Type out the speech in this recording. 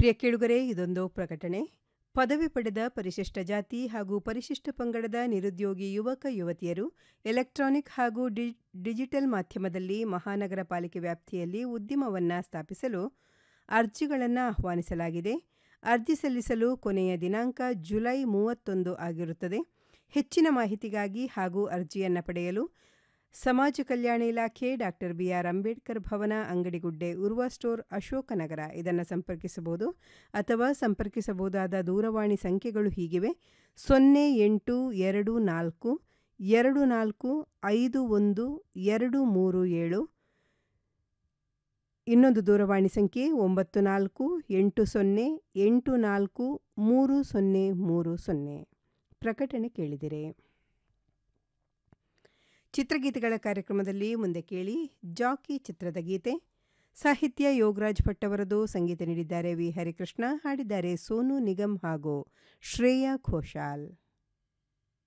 ಪ್ರಿಯ ಕೇಳುಗರೆ ಇದೊಂದು ಪ್ರಕಟಣೆ ಪದವಿ ಪಡೆದ ಪರಿಶಿಷ್ಟ ಜಾತಿ ಹಾಗೂ ಪರಿಶಿಷ್ಟ ಪಂಗಡದ ನಿರುದ್ಯೋಗಿ ಯುವಕ ಯುವತಿಯರು ಎಲೆಕ್ಟ್ರಾನಿಕ್ ಹಾಗೂ ಡಿ ಡಿಜಿಟಲ್ ಮಾಧ್ಯಮದಲ್ಲಿ ಮಹಾನಗರ ಪಾಲಿಕೆ ವ್ಯಾಪ್ತಿಯಲ್ಲಿ ಉದ್ಯಮವನ್ನು ಸ್ಥಾಪಿಸಲು ಅರ್ಜಿಗಳನ್ನು ಆಹ್ವಾನಿಸಲಾಗಿದೆ ಅರ್ಜಿ ಸಲ್ಲಿಸಲು ಕೊನೆಯ ದಿನಾಂಕ ಜುಲೈ ಮೂವತ್ತೊಂದು ಆಗಿರುತ್ತದೆ ಹೆಚ್ಚಿನ ಮಾಹಿತಿಗಾಗಿ ಹಾಗೂ ಅರ್ಜಿಯನ್ನು ಪಡೆಯಲು ಸಮಾಜ ಕಲ್ಯಾಣ ಇಲಾಖೆ ಡಾಕ್ಟರ್ ಬಿಆರ್ ಅಂಬೇಡ್ಕರ್ ಭವನ ಅಂಗಡಿಗುಡ್ಡೆ ಉರ್ವ ಸ್ಟೋರ್ ಅಶೋಕನಗರ ಇದನ್ನು ಸಂಪರ್ಕಿಸಬಹುದು ಅಥವಾ ಸಂಪರ್ಕಿಸಬಹುದಾದ ದೂರವಾಣಿ ಸಂಖ್ಯೆಗಳು ಹೀಗಿವೆ ಸೊನ್ನೆ ಎಂಟು ಎರಡು ನಾಲ್ಕು ಎರಡು ನಾಲ್ಕು ಐದು ಒಂದು ಎರಡು ಮೂರು ಏಳು ಇನ್ನೊಂದು ದೂರವಾಣಿ ಸಂಖ್ಯೆ ಒಂಬತ್ತು ನಾಲ್ಕು ಎಂಟು ಸೊನ್ನೆ ಎಂಟು ನಾಲ್ಕು ಮೂರು ಸೊನ್ನೆ ಮೂರು ಸೊನ್ನೆ ಪ್ರಕಟಣೆ ಕೇಳಿದಿರೆ ಚಿತ್ರಗೀತೆಗಳ ಕಾರ್ಯಕ್ರಮದಲ್ಲಿ ಮುಂದೆ ಕೇಳಿ ಜಾಕಿ ಚಿತ್ರದ ಗೀತೆ ಸಾಹಿತ್ಯ ಯೋಗರಾಜ್ ಭಟ್ ಅವರದು ಸಂಗೀತ ನೀಡಿದ್ದಾರೆ ವಿ ಹರಿಕೃಷ್ಣ ಹಾಡಿದ್ದಾರೆ ಸೋನು ನಿಗಮ್ ಹಾಗೂ ಶ್ರೇಯಾ ಘೋಷಾಲ್